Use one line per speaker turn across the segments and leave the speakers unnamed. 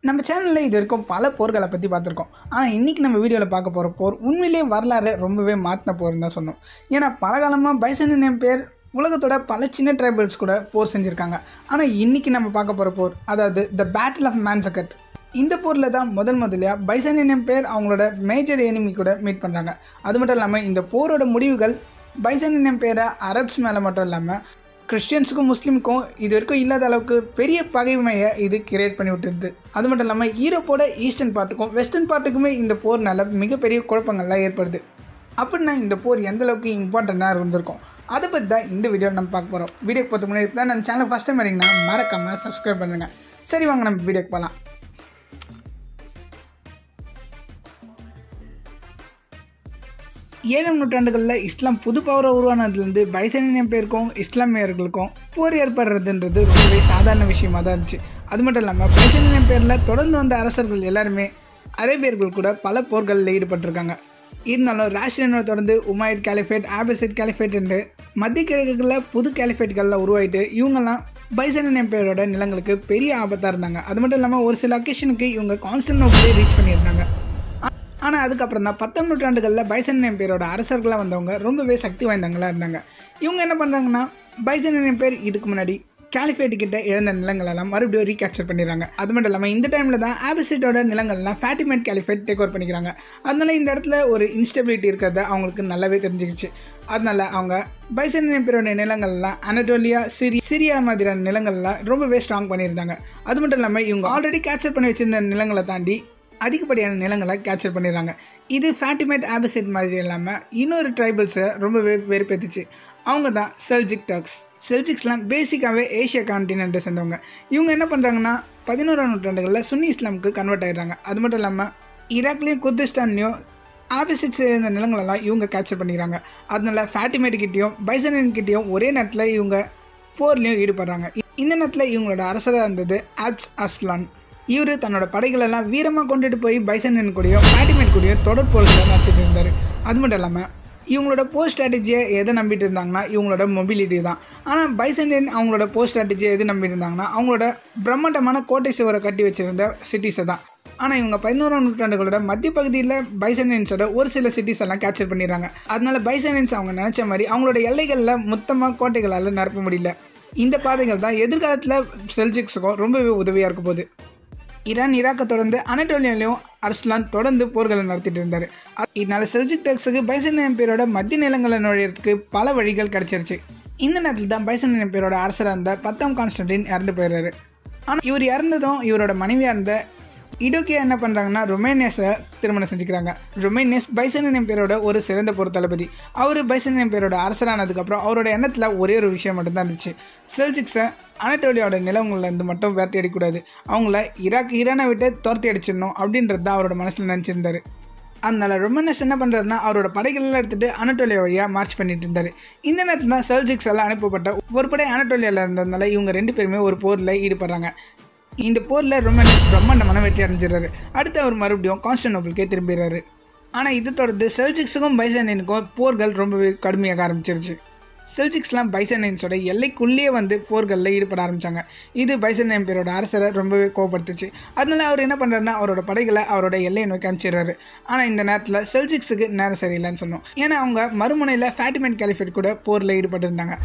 நம்ம சேனலில் இது வரைக்கும் பல போர்களை பற்றி பார்த்துருக்கோம் ஆனால் இன்றைக்கி நம்ம வீடியோவில் பார்க்க போகிற போர் உண்மையிலேயே வரலாறு ரொம்பவே மாற்றின போர்னு தான் சொன்னோம் ஏன்னா பலகாலமாக பைசன் என் பேர் உலகத்தோட பல சின்ன ட்ரைபல்ஸ் கூட போர் செஞ்சுருக்காங்க ஆனால் இன்றைக்கி நம்ம பார்க்க போகிற போர் அதாவது த பேட்டில் ஆஃப் மேன்சக்கட் இந்த போரில் தான் முதல் முதலியாக பைசன் என் பேர் அவங்களோட மேஜர் எனிமி கூட மீட் பண்ணுறாங்க அது மட்டும் இல்லாமல் இந்த போரோட முடிவுகள் பைசன் என் பேரை அரப்ஸ் மேலே மட்டும் இல்லாமல் கிறிஸ்டியன்ஸுக்கும் முஸ்லீமுக்கும் இது வரைக்கும் இல்லாத அளவுக்கு பெரிய பகைமையை இது கிரியேட் பண்ணி விட்டுருது அது மட்டும் இல்லாமல் ஈரோப்போட ஈஸ்டர்ன் பார்ட்டுக்கும் வெஸ்டர்ன் பார்ட்டுக்குமே இந்த போர்னால மிகப்பெரிய குழப்பங்கள்லாம் ஏற்படுது அப்படின்னா இந்த போர் எந்த அளவுக்கு இம்பார்ட்டண்ட்டாக இருந்திருக்கும் அதை பற்றி தான் இந்த வீடியோ நம்ம பார்க்க போகிறோம் வீடியோக்கு பார்த்து முன்னாடி தான் நம்ம சேனல் ஃபஸ்ட் டைம் வரீங்கன்னா மறக்காமல் சப்ஸ்கிரைப் பண்ணுங்கள் சரி வாங்க நம்ம வீடியோக்கு போகலாம் ஏழாம் நூற்றாண்டுகளில் இஸ்லாம் புது பவரை உருவானதுலேருந்து பைசனியம் பேருக்கும் இஸ்லாமியர்களுக்கும் போர் ஏற்படுறதுன்றது ரொம்பவே சாதாரண விஷயமா தான் இருந்துச்சு அது மட்டும் இல்லாமல் பைசனியம் பேரில் தொடர்ந்து வந்த அரசர்கள் எல்லாருமே அரேபியர்கள் கூட பல போர்களில் ஈடுபட்டிருக்காங்க இருந்தாலும் ராஷ்டிரியனை தொடர்ந்து உமாயிட் கேலிஃபேட் ஆபசிட் கேலிஃபேட் என்று மத்திய கிழக்குகளில் புது கேலிஃபேட்களில் உருவாயிட்டு இவங்கெல்லாம் பைசன் எம்பையரோட நிலங்களுக்கு பெரிய ஆபத்தாக இருந்தாங்க அது மட்டும் இல்லாமல் ஒரு சில அக்கேஷனுக்கு இவங்க கான்ஸ்டன்டோபிளே ரீச் பண்ணியிருந்தாங்க ஆனால் அதுக்கப்புறம் தான் பத்தாம் நூற்றாண்டுகளில் பைசன் எம்பையரோட அரசர்களாக வந்தவங்க ரொம்பவே சக்தி வாய்ந்தவங்களாக இருந்தாங்க இவங்க என்ன பண்ணுறாங்கன்னா பைசன் எம்பையர் இதுக்கு முன்னாடி கேலிஃபேட் கிட்ட இழந்த நிலங்களெல்லாம் மறுபடியும் ரீகேப்சர் பண்ணிடுறாங்க அது மட்டும் இல்லாமல் இந்த டைமில் தான் ஆபிசிட்டோட நிலங்கள்லாம் ஃபேட்டிமேட் கேலிஃபேட் டேக் ஓவர் பண்ணிக்கிறாங்க அதனால இந்த இடத்துல ஒரு இன்ஸ்டபிலிட்டி இருக்கிறத அவங்களுக்கு நல்லாவே தெரிஞ்சுக்கிச்சு அதனால அவங்க பைசன் எம்பையரோட நிலங்கள்லாம் அனடோலியா சிரி சிரியா மாதிரியான நிலங்கள்லாம் ரொம்பவே ஸ்ட்ராங் பண்ணியிருந்தாங்க அது மட்டும் இல்லாமல் இவங்க ஆல்ரெடி கேப்சர் பண்ணி வச்சிருந்த நிலங்களை தாண்டி அதிகப்படியான நிலங்களை கேப்சர் பண்ணிடுறாங்க இது ஃபேட்டிமேட் ஆபிசிட் மாதிரி இல்லாமல் இன்னொரு ட்ரைபல்ஸை ரொம்பவே வெறுப்பேற்றுச்சு அவங்க தான் செல்ஜிக் டர்க்ஸ் செல்ஜிக்ஸ்லாம் பேசிக்காகவே ஏஷியா கான்டினெண்ட்டை சேர்ந்தவங்க இவங்க என்ன பண்ணுறாங்கன்னா பதினோராம் நூற்றாண்டுகளில் சுன்னி இஸ்லாமுக்கு கன்வெர்ட் ஆகிடுறாங்க அது மட்டும் இல்லாமல் ஈராக்லேயும் குர்திஸ்தான்லேயும் ஆபிசிட் சேர்ந்த நிலங்களெல்லாம் இவங்க கேப்சர் பண்ணிக்கிறாங்க அதனால ஃபேட்டிமேட் கிட்டேயும் பைசனின் கிட்டேயும் ஒரே நேரத்தில் இவங்க போர்லேயும் ஈடுபடுறாங்க இந்த நேரத்தில் இவங்களோட அரசராக இருந்தது ஆப்ஸ் அஸ்லான் இவர் தன்னோட படைகளெல்லாம் வீரமாக கொண்டுட்டு போய் பைசனின் கூடயும் ஃபேட்டிமேட் கூடயும் தொடர் போர்களை நடத்திட்டு இருந்தார் அது மட்டும் இல்லாமல் இவங்களோட போர் ஸ்ட்ராட்டஜியை எதை நம்பிட்டு இருந்தாங்கன்னா இவங்களோட மொபிலிட்டி தான் ஆனால் பைசண்டியன் அவங்களோட போர் ஸ்ட்ராட்டஜியை எது நம்பிட்டு இருந்தாங்கன்னா அவங்களோட பிரம்மாண்டமான கோட்டை சுவரை கட்டி வச்சிருந்த சிட்டிஸை தான் ஆனால் இவங்க பதினோராம் நூற்றாண்டுகளோட மத்திய பகுதியில் பைசனியன்ஸோட ஒரு சில சிட்டிஸ் எல்லாம் கேப்சர் பண்ணிடுறாங்க அதனால பைசனியன்ஸ் அவங்க நினச்ச மாதிரி அவங்களோட எல்லைகளில் மொத்தமாக கோட்டைகளால் நிரப்ப முடியல இந்த பாதைகள் தான் எதிர்காலத்தில் செல்ஜிக்ஸுக்கும் ரொம்பவே உதவியாக இருக்க போகுது ஈரான் ஈராக்கை தொடர்ந்து அனடோலியாலையும் அர்ஸ்லான் தொடர்ந்து போர்களை நடத்திட்டு இருந்தார் இதனால செல்ஜிக் டெக்ஸுக்கு பைசன் எம்பீரோட மத்திய நிலங்களை நுழையிறதுக்கு பல வழிகள் கிடைச்சிருச்சு இந்த நேரத்தில் தான் பைசன் எம்பீரோட அரசராக இருந்த பத்தாம் கான்ஸ்டன்டின் இறந்து போயிடுறாரு ஆனால் இவர் இறந்ததும் இவரோட மனைவியாக இருந்த இடோக்கியா என்ன பண்ணுறாங்கன்னா ரொமேனியஸை திருமணம் செஞ்சுக்கிறாங்க ரொமேனியஸ் பைசன் எம்பேரோட ஒரு சிறந்த போர் தளபதி அவர் பைசன் எம்பேரோட அரசரானதுக்கப்புறம் அவரோட எண்ணத்தில் ஒரே ஒரு விஷயம் மட்டும்தான் இருந்துச்சு செல்ஜிக்ஸை அனட்டோலியாவோட நிலவங்கள்லேருந்து மட்டும் வேட்டையாடக்கூடாது அவங்கள ஈராக் ஈரானை விட்டு துரத்தி அடிச்சிடணும் அப்படின்றது தான் அவரோட மனசில் நினச்சிருந்தாரு அதனால ரொமனஸ் என்ன பண்ணுறாருன்னா அவரோட படைகளெல்லாம் எடுத்துகிட்டு அனட்டோலியா வழியாக மார்ச் பண்ணிட்டு இருந்தார் இந்த நேரத்தில் தான் செல்ஜிக்ஸ் எல்லாம் அனுப்பப்பட்ட ஒரு படை அனட்டோலியாவில் இருந்ததுனால இவங்க ரெண்டு பேருமே ஒரு போரில் ஈடுபடுறாங்க இந்த போரில் ரொமனஸ் பிரம்மாண்டமான வெற்றி அடைஞ்சிடறாரு அடுத்து அவர் மறுபடியும் கான்ஸ்டன்டோபிள்கே திரும்பிடுறாரு ஆனால் இது தொடர்ந்து செல்ஜிக்ஸுக்கும் பைசனினுக்கும் போர்கள் ரொம்பவே கடுமையாக ஆரம்பிச்சிருச்சு செல்ஜிக்ஸ்லாம் பைசனைன்ஸோட எல்லைக்குள்ளேயே வந்து போர்களில் ஈடுபட ஆரம்பித்தாங்க இது பைசன் எம்பேரோட அரசரை ரொம்பவே கோவப்படுத்துச்சு அதனால அவர் என்ன பண்ணுறாருன்னா அவரோட படைகளை அவரோட எல்லையை நோக்கி அனுப்பிச்சிடுறாரு ஆனால் இந்த நேரத்தில் செல்ஜிக்ஸுக்கு நேரம் சரியில்லைன்னு சொன்னோம் ஏன்னா அவங்க மறுமுனையில் ஃபேட்டிமெண்ட் கேலிஃபேட் கூட போரில் ஈடுபட்டிருந்தாங்க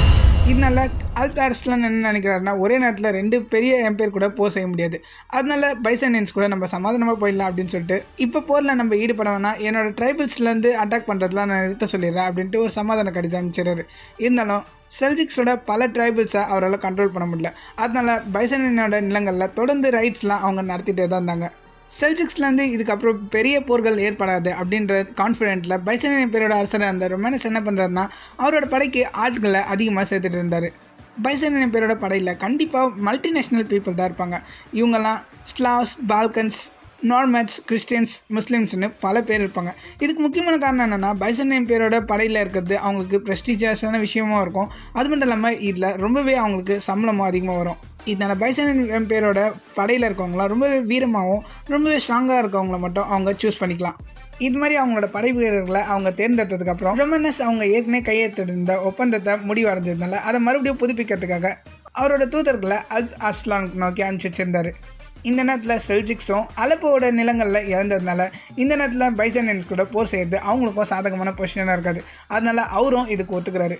இதனால அல்பாரிஸ்லாம் என்ன நினைக்கிறாருன்னா ஒரே நேரத்தில் ரெண்டு பெரிய எம்பேர் கூட போர் செய்ய முடியாது அதனால பைசனியன்ஸ் கூட நம்ம சமாதானமாக போயிடலாம் அப்படின்னு சொல்லிட்டு இப்போ போரில் நம்ம ஈடுபட வேணாம் என்னோட ட்ரைபிள்ஸ்லேருந்து அட்டாக் பண்ணுறதுலாம் நான் நிறுத்த சொல்லிடுறேன் அப்படின்ட்டு ஒரு சமாதான கடிதம் அனுப்பிச்சிடுறாரு இருந்தாலும் செல்ஜிக்ஸோட பல ட்ரைபிள்ஸை அவரால் கண்ட்ரோல் பண்ண முடியல அதனால பைசனியனோட நிலங்களில் தொடர்ந்து ரைட்ஸ்லாம் அவங்க நடத்திட்டே தான் இருந்தாங்க செல்ஜிக்ஸ்லேருந்து இதுக்கப்புறம் பெரிய போர்கள் ஏற்படாது அப்படின்ற கான்ஃபிடென்ட்டில் பைசனியன் பேரோட அரசர் அந்த ரொமானஸ் என்ன பண்ணுறாருன்னா அவரோட படைக்கு ஆட்களை அதிகமாக சேர்த்துட்டு இருந்தார் பைசனியன் பேரோட படையில் கண்டிப்பாக மல்டிநேஷ்னல் பீப்புள் தான் இருப்பாங்க இவங்கெல்லாம் ஸ்லாவ்ஸ் பால்கன்ஸ் நார்மட்ஸ் கிறிஸ்டியன்ஸ் முஸ்லீம்ஸ்னு பல பேர் இருப்பாங்க இதுக்கு முக்கியமான காரணம் என்னென்னா பைசன் பேரோட படையில் இருக்கிறது அவங்களுக்கு ப்ரெஸ்டீஜியஸான விஷயமும் இருக்கும் அது மட்டும் இல்லாமல் இதில் ரொம்பவே அவங்களுக்கு சம்பளமும் அதிகமாக வரும் இதனால் பைசன் பேரோட படையில் இருக்கவங்களாம் ரொம்பவே வீரமாகவும் ரொம்பவே ஸ்ட்ராங்காக இருக்கவங்கள மட்டும் அவங்க சூஸ் பண்ணிக்கலாம் இது மாதிரி அவங்களோட படை வீரர்களை அவங்க தேர்ந்தெடுத்ததுக்கப்புறம் ரொமனஸ் அவங்க ஏற்கனவே கையெழுத்திருந்த ஒப்பந்தத்தை முடிவடைஞ்சதுனால அதை மறுபடியும் புதுப்பிக்கிறதுக்காக அவரோட தூதர்களை அல் அஸ்லான் நோக்கி அனுப்பிச்சு வச்சிருந்தாரு இந்த நேரத்தில் செல்ஜிக்ஸும் அலப்போட நிலங்களில் இறந்ததுனால இந்த நேரத்தில் பைசனியன்ஸ் கூட போர் செய்யறது அவங்களுக்கும் சாதகமான பொசிஷனாக இருக்காது அதனால அவரும் இதுக்கு ஒத்துக்கிறாரு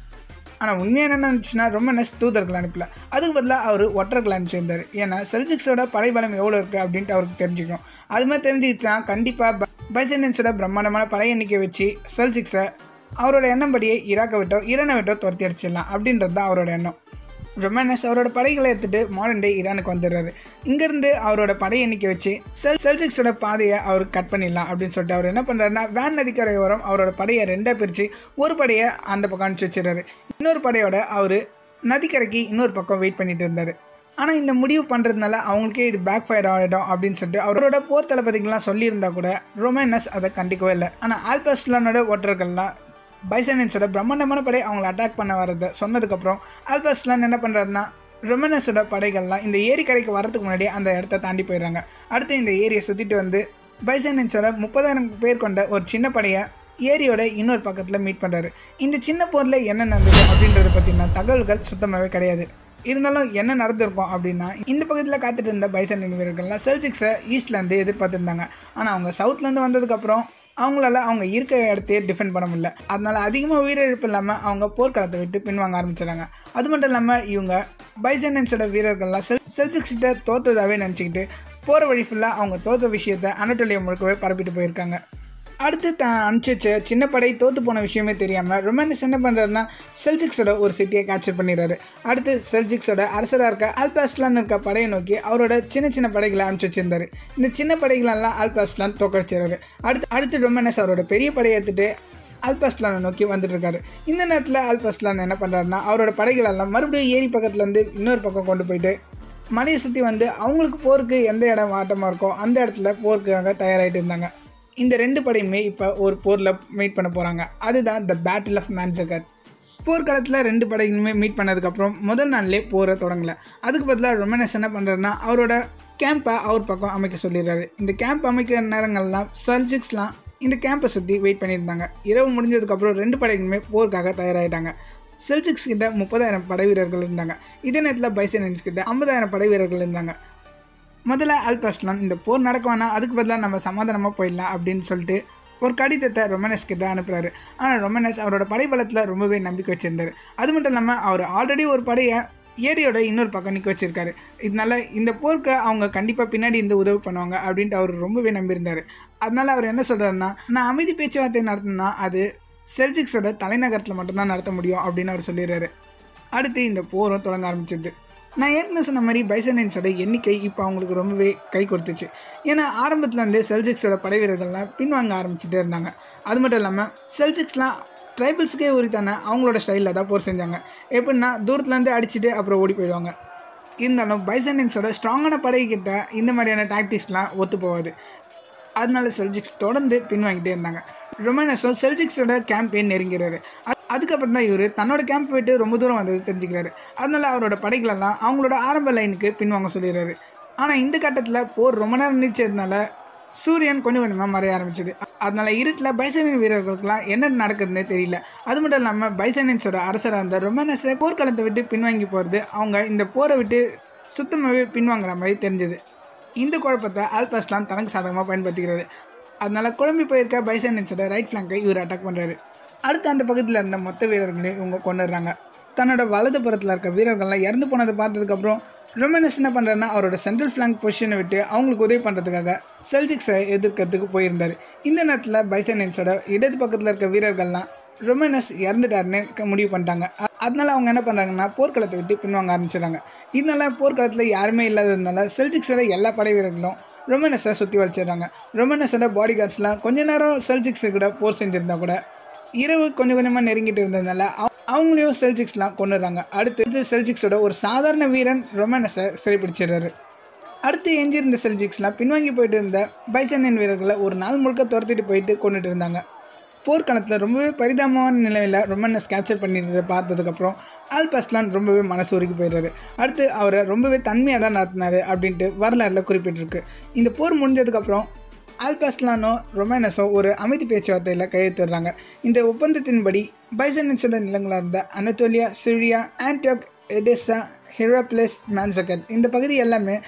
ஆனால் உண்மையாக என்ன இருந்துச்சுன்னா ரொம்ப நெஸ் தூதர்கள் அனுப்பல அதுக்கு பதிலாக அவர் ஒற்றர்கள் அனுப்பிச்சிருந்தார் ஏன்னா செல்ஜிக்ஸோட படைபலம் எவ்வளோ இருக்குது அப்படின்ட்டு அவருக்கு தெரிஞ்சுக்கணும் அது மாதிரி தெரிஞ்சுக்கிட்டா கண்டிப்பாக பைசனியன்ஸோட பிரம்மாண்டமான படை எண்ணிக்கை வச்சு செல்ஜிக்ஸை அவரோட எண்ணம் படியே ஈராக்கை விட்டோ ஈரானை விட்டோ துரத்தி அடிச்சிடலாம் அப்படின்றது தான் அவரோட எண்ணம் ரொமானஸ் அவரோட படைகளை எடுத்துட்டு மாடர்ன் டே ஈரானுக்கு வந்துடுறாரு இங்கேருந்து அவரோட படை எண்ணிக்கை வச்சு செல் செல்ஜிக்ஸோட பாதையை அவர் கட் பண்ணிடலாம் அப்படின்னு சொல்லிட்டு அவர் என்ன பண்ணுறாருன்னா வேன் நதிக்கரை ஓரம் அவரோட படையை ரெண்டாக பிரித்து ஒரு படையை அந்த பக்கம் அனுப்பிச்சு வச்சிடறாரு இன்னொரு படையோட அவர் நதிக்கரைக்கு இன்னொரு பக்கம் வெயிட் பண்ணிட்டு இருந்தார் ஆனால் இந்த முடிவு பண்ணுறதுனால அவங்களுக்கே இது பேக் ஃபயர் ஆகிடும் அப்படின்னு சொல்லிட்டு அவரோட போர் தளபதிகள்லாம் சொல்லியிருந்தா கூட ரொமானஸ் அதை கண்டிக்கவே இல்லை ஆனால் ஆல்பஸ்லானோட ஓட்டர்கள்லாம் பைசனியன்ஸோட பிரம்மாண்டமான படை அவங்கள அட்டாக் பண்ண வரதை சொன்னதுக்கப்புறம் ஆல்பஸ்லான் என்ன பண்ணுறாருன்னா ரொமனஸோட படைகள்லாம் இந்த ஏரி கரைக்கு வரதுக்கு முன்னாடி அந்த இடத்த தாண்டி போயிடுறாங்க அடுத்து இந்த ஏரியை சுற்றிட்டு வந்து பைசனியன்ஸோட முப்பதாயிரம் பேர் கொண்ட ஒரு சின்ன படையை ஏரியோட இன்னொரு பக்கத்தில் மீட் பண்ணுறாரு இந்த சின்ன போரில் என்ன நடந்தது அப்படின்றத பற்றின தகவல்கள் சுத்தமாகவே கிடையாது இருந்தாலும் என்ன நடந்திருக்கும் அப்படின்னா இந்த பக்கத்தில் காத்துட்டு இருந்த பைசனியன் வீரர்கள்லாம் செல்சிக்ஸை ஈஸ்ட்லேருந்து எதிர்பார்த்துருந்தாங்க ஆனால் அவங்க சவுத்லேருந்து வந்ததுக்கப்புறம் அவங்களால அவங்க இருக்க இடத்தையே டிஃபெண்ட் பண்ண முடியல அதனால அதிகமாக உயிரிழப்பு இல்லாமல் அவங்க போர்க்களத்தை விட்டு பின்வாங்க ஆரம்பிச்சிடுறாங்க அது மட்டும் இல்லாமல் இவங்க பைசனன்ஸோட வீரர்கள்லாம் செல் செல்சிக்ஸ் கிட்ட தோத்ததாகவே நினச்சிக்கிட்டு போகிற வழி ஃபுல்லாக அவங்க தோத்த விஷயத்தை அனட்டோலியா முழுக்கவே பரப்பிட்டு போயிருக்காங்க அடுத்து தான் அனுப்பிச்சு வச்ச சின்ன படை தோத்து போன விஷயமே தெரியாமல் ரொமானிஸ் என்ன பண்ணுறாருன்னா செல்ஜிக்ஸோட ஒரு சிட்டியை கேப்சர் பண்ணிடுறாரு அடுத்து செல்ஜிக்ஸோட அரசராக இருக்க ஆல்பாஸ்லான் இருக்க படையை நோக்கி அவரோட சின்ன சின்ன படைகளை அனுப்பிச்சு வச்சிருந்தாரு இந்த சின்ன படைகளெல்லாம் ஆல்பாஸ்லான் தோக்கடிச்சிடுறாரு அடுத்து அடுத்து ரொமானஸ் அவரோட பெரிய படையை எடுத்துட்டு அல்பஸ்லானை நோக்கி வந்துட்டு இருக்காரு இந்த நேரத்தில் அல்பஸ்லான் என்ன பண்ணுறாருன்னா அவரோட படைகளெல்லாம் மறுபடியும் ஏரி பக்கத்துலேருந்து இன்னொரு பக்கம் கொண்டு போயிட்டு மலையை சுற்றி வந்து அவங்களுக்கு போருக்கு எந்த இடம் வாட்டமாக இருக்கோ அந்த இடத்துல போருக்காக தயாராகிட்டு இருந்தாங்க இந்த ரெண்டு படையுமே இப்போ ஒரு போரில் மீட் பண்ண போகிறாங்க அதுதான் த பேட்டில் ஆஃப் மேன்சகர் போர்க்காலத்தில் ரெண்டு படைகளுமே மீட் பண்ணதுக்கப்புறம் முதல் நாள்லேயே போரை தொடங்கலை அதுக்கு பதிலாக ரொமனஸ் என்ன பண்ணுறாருன்னா அவரோட கேம்பை அவர் பக்கம் அமைக்க சொல்லிடுறாரு இந்த கேம்ப் அமைக்கிற நேரங்கள்லாம் சர்ஜிக்ஸ்லாம் இந்த கேம்பை சுற்றி வெயிட் பண்ணியிருந்தாங்க இரவு முடிஞ்சதுக்கப்புறம் ரெண்டு படைகளுமே போருக்காக தயாராகிட்டாங்க செல்சிக்ஸ் கிட்ட முப்பதாயிரம் படை வீரர்கள் இருந்தாங்க இதே நேரத்தில் பைசனின்ஸ் கிட்ட ஐம்பதாயிரம் படை வீரர்கள் இருந்தாங்க முதல்ல அல்பஸ்லான் இந்த போர் நடக்க வேணாம் அதுக்கு பதிலாக நம்ம சமாதானமாக போயிடலாம் அப்படின்னு சொல்லிட்டு ஒரு கடிதத்தை ரொமனஸ் கிட்ட அனுப்புகிறாரு ஆனால் ரொமனஸ் அவரோட படைபலத்தில் ரொம்பவே நம்பிக்கை வச்சிருந்தாரு அது மட்டும் இல்லாமல் அவர் ஆல்ரெடி ஒரு படையை ஏரியோட இன்னொரு பக்கம் நிற்க வச்சிருக்காரு இதனால இந்த போருக்கு அவங்க கண்டிப்பாக பின்னாடி இந்த உதவி பண்ணுவாங்க அப்படின்ட்டு அவர் ரொம்பவே நம்பியிருந்தார் அதனால அவர் என்ன சொல்கிறாருன்னா நான் அமைதி பேச்சுவார்த்தை நடத்தினா அது செல்ஜிக்ஸோட தலைநகரத்தில் மட்டும்தான் நடத்த முடியும் அப்படின்னு அவர் சொல்லிடுறாரு அடுத்து இந்த போரும் தொடங்க ஆரம்பிச்சது நான் ஏற்கனவே சொன்ன மாதிரி பைசனின்ஸோட எண்ணிக்கை இப்போ அவங்களுக்கு ரொம்பவே கை கொடுத்துச்சு ஏன்னா ஆரம்பத்துலேருந்தே செல்ஜிக்ஸோட படை வீரர்கள்லாம் பின்வாங்க ஆரம்பிச்சுட்டே இருந்தாங்க அது மட்டும் இல்லாமல் செல்ஜிக்ஸ்லாம் ட்ரைபிள்ஸுக்கே உரித்தான அவங்களோட ஸ்டைலில் தான் போர் செஞ்சாங்க எப்படின்னா தூரத்துலேருந்து அடிச்சுட்டு அப்புறம் ஓடி போயிடுவாங்க இருந்தாலும் பைசனின்ஸோட ஸ்ட்ராங்கான படைக்கிட்ட இந்த மாதிரியான டாக்டிக்ஸ்லாம் ஒத்து போகாது அதனால செல்ஜிக்ஸ் தொடர்ந்து பின்வாங்கிட்டே இருந்தாங்க ரொமானஸும் செல்ஜிக்ஸோட கேம்பெயின் நெருங்கிறாரு அது- அதுக்கப்புறம் தான் இவர் தன்னோட கேம்ப் விட்டு ரொம்ப தூரம் வந்தது தெரிஞ்சுக்கிறாரு அதனால அவரோட படைகளெல்லாம் அவங்களோட ஆரம்ப லைனுக்கு பின்வாங்க சொல்லிடுறாரு ஆனால் இந்த கட்டத்தில் போர் ரொம்ப நேரம் நீடிச்சதுனால சூரியன் கொஞ்சம் கொஞ்சமாக மறைய ஆரம்பிச்சது அதனால இருட்டில் பைசனின் வீரர்களுக்கெல்லாம் என்ன நடக்குதுன்னே தெரியல அது மட்டும் இல்லாமல் பைசனின்ஸோட அரசராக இருந்த ரொமானஸை போர்க்களத்தை விட்டு பின்வாங்கி போகிறது அவங்க இந்த போரை விட்டு சுத்தமாகவே பின்வாங்குற மாதிரி தெரிஞ்சது இந்த குழப்பத்தை ஆல்பஸ்லாம் தனக்கு சாதகமாக பயன்படுத்திக்கிறாரு அதனால குழம்பி போயிருக்க பைசனின்ஸோட ரைட் ஃப்ளாங்கை இவர் அட்டாக் பண்ணுறாரு அடுத்து அந்த பக்கத்தில் இருந்த மொத்த வீரர்களையும் இவங்க கொண்டுடுறாங்க தன்னோட வலது புறத்தில் இருக்க வீரர்கள்லாம் இறந்து போனதை பார்த்ததுக்கப்புறம் ரொமனஸ் என்ன பண்ணுறாருன்னா அவரோட சென்ட்ரல் ஃப்ளாங்க் பொசிஷனை விட்டு அவங்களுக்கு உதவி பண்ணுறதுக்காக செல்ஜிக்ஸை எதிர்க்கிறதுக்கு போயிருந்தார் இந்த நேரத்தில் பைசனின்ஸோட இடது பக்கத்தில் இருக்க வீரர்கள்லாம் ரொமனஸ் இறந்துட்டாருன்னு க- முடிவு பண்ணிட்டாங்க அ- அதனால அவங்க என்ன பண்ணுறாங்கன்னா போர்க்களத்தை விட்டு பின்வாங்க ஆரம்பிச்சிடுறாங்க இதனால போர்க்களத்தில் யாருமே இல்லாததுனால செல்ஜிக்ஸோட எல்லா படை வீரர்களும் ரொமனஸை சுற்றி வச்சிடுறாங்க ரொமனஸோட பாடி கார்ட்ஸ்லாம் கொஞ்ச நேரம் செல்ஜிக்ஸு கூட போர் செஞ்சுருந்தா கூட இரவு கொஞ்சம் கொஞ்சமாக நெருங்கிட்டு இருந்ததுனால அவ- அவங்களையும் செல்ஜிக்ஸ்லாம் கொண்டுறாங்க அடுத்து செல்ஜிக்ஸோட ஒரு சாதாரண வீரன் ரொமனஸை சிறைப்பிடிச்சிடுறாரு அடுத்து எஞ்சிருந்த செல்ஜிக்ஸ்லாம் பின்வாங்கி போயிட்டு இருந்த பைசனின் வீரர்களை ஒரு நாள் முழுக்க துரத்திட்டு போயிட்டு கொண்டுட்டு இருந்தாங்க போர்க்களத்தில் ரொம்பவே பரிதாபமான நிலையில் ரொமனஸ் கேப்சர் பண்ணிடுறதை பார்த்ததுக்கப்புறம் ஆல்பஸ்லான் ரொம்பவே மனசு உருகி போயிடுறாரு அடுத்து அவரை ரொம்பவே தன்மையாக தான் நடத்தினாரு அப்படின்ட்டு வரலாறுல குறிப்பிட்டிருக்கு இந்த போர் முடிஞ்சதுக்கப்புறம் ஆல்பஸ்லானோ ரொமானஸோ ஒரு அமைதி பேச்சுவார்த்தையில் கையெழுத்திடுறாங்க இந்த ஒப்பந்தத்தின்படி பைசனன்ஸோட நிலங்களாக இருந்த அனட்டோலியா சிரியா ஆன்டியோக் எடெசா ஹெராப்ளஸ் மேன்சகட் இந்த பகுதி எல்லாமே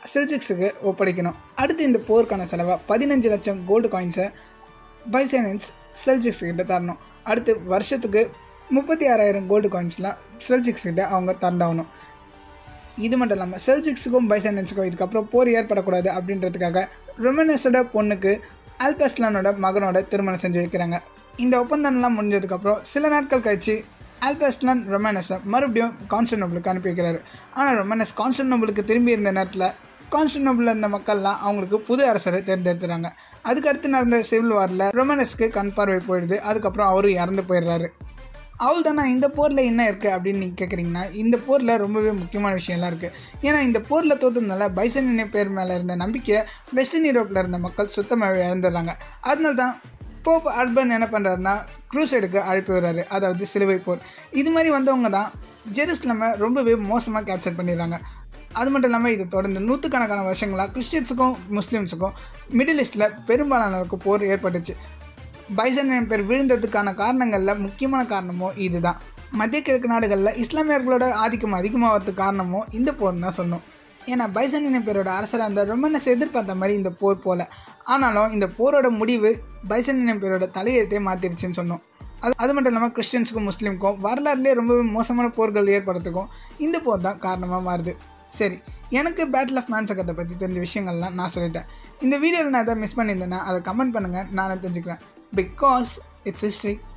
செல்சிக்ஸுக்கு ஒப்படைக்கணும் அடுத்து இந்த போருக்கான செலவாக பதினஞ்சு லட்சம் கோல்டு காயின்ஸை பைசைனன்ஸ் செல்சிக்ஸ் கிட்ட தரணும் அடுத்து வருஷத்துக்கு முப்பத்தி ஆறாயிரம் கோல்டு காயின்ஸ்லாம் செல்சிக்ஸ் கிட்ட அவங்க தந்தாகணும் இது மட்டும் இல்லாமல் செல்சிக்ஸுக்கும் பைசைனன்ஸுக்கும் இதுக்கப்புறம் போர் ஏற்படக்கூடாது அப்படின்றதுக்காக ரொமனஸோட பொண்ணுக்கு ஆல்பஸ்லானோட மகனோட திருமணம் செஞ்சு வைக்கிறாங்க இந்த ஒப்பந்தம்லாம் முடிஞ்சதுக்கப்புறம் சில நாட்கள் கழிச்சு ஆல்பஸ்லான் ரொமானஸை மறுபடியும் கான்ஸ்டன்டோபிளுக்கு அனுப்பி வைக்கிறாரு ஆனால் ரொமானஸ் கான்ஸ்டன்டோபிளுக்கு திரும்பி இருந்த நேரத்தில் கான்ஸ்டன்டோபிளில் இருந்த மக்கள்லாம் அவங்களுக்கு புது அரசரை தேர்ந்தெடுத்துறாங்க அதுக்கு அடுத்து நடந்த சிவில் வாரில் ரொமானஸ்க்கு கண் பார்வை போயிடுது அதுக்கப்புறம் அவரும் இறந்து போயிடுறாரு அவள் தானே இந்த போரில் என்ன இருக்குது அப்படின்னு நீங்கள் கேட்குறீங்கன்னா இந்த போரில் ரொம்பவே முக்கியமான விஷயம்லாம் இருக்குது ஏன்னா இந்த போரில் தோற்றதுனால பைசன் பேர் மேலே இருந்த நம்பிக்கையை வெஸ்டர்ன் யூரோப்பில் இருந்த மக்கள் சுத்தமாக இழந்துடுறாங்க அதனால தான் போப் அர்பன் என்ன பண்ணுறாருன்னா க்ரூசைடுக்கு அழைப்பு வர்றாரு அதாவது சிலுவை போர் இது மாதிரி வந்தவங்க தான் ஜெருசலமை ரொம்பவே மோசமாக கேப்சர் பண்ணிடுறாங்க அது மட்டும் இல்லாமல் இது தொடர்ந்து நூற்றுக்கணக்கான வருஷங்களாக கிறிஸ்டியன்ஸுக்கும் முஸ்லீம்ஸுக்கும் மிடில் ஈஸ்டில் பெரும்பாலானவருக்கு போர் ஏற்பட்டுச்சு பைசன் பேர் விழுந்ததுக்கான காரணங்களில் முக்கியமான காரணமும் இதுதான் மத்திய கிழக்கு நாடுகளில் இஸ்லாமியர்களோட ஆதிக்கம் அதிகமாகிறதுக்கு காரணமும் இந்த போர் தான் சொன்னோம் ஏன்னா பைசன் பேரோட அரசராக இருந்த ரொமனஸ் எதிர்பார்த்த மாதிரி இந்த போர் போல ஆனாலும் இந்த போரோட முடிவு பைசன் பேரோட தலையெழுத்தே மாற்றிருச்சுன்னு சொன்னோம் அது அது மட்டும் இல்லாமல் கிறிஸ்டியன்ஸுக்கும் முஸ்லீமுக்கும் வரலாறுலேயே ரொம்பவே மோசமான போர்கள் ஏற்படுறதுக்கும் இந்த போர் தான் காரணமாக மாறுது சரி எனக்கு பேட்டில் ஆஃப் மேன்சக்கட்டை பற்றி தெரிஞ்ச விஷயங்கள்லாம் நான் சொல்லிட்டேன் இந்த வீடியோவில் நான் எதாவது மிஸ் பண்ணியிருந்தேன்னா அதை கமெண்ட் பண்ணுங்கள் நானும் தெரிஞ்சுக்கிறேன் பிகாஸ் இட்ஸ் ஹிஸ்ட்ரி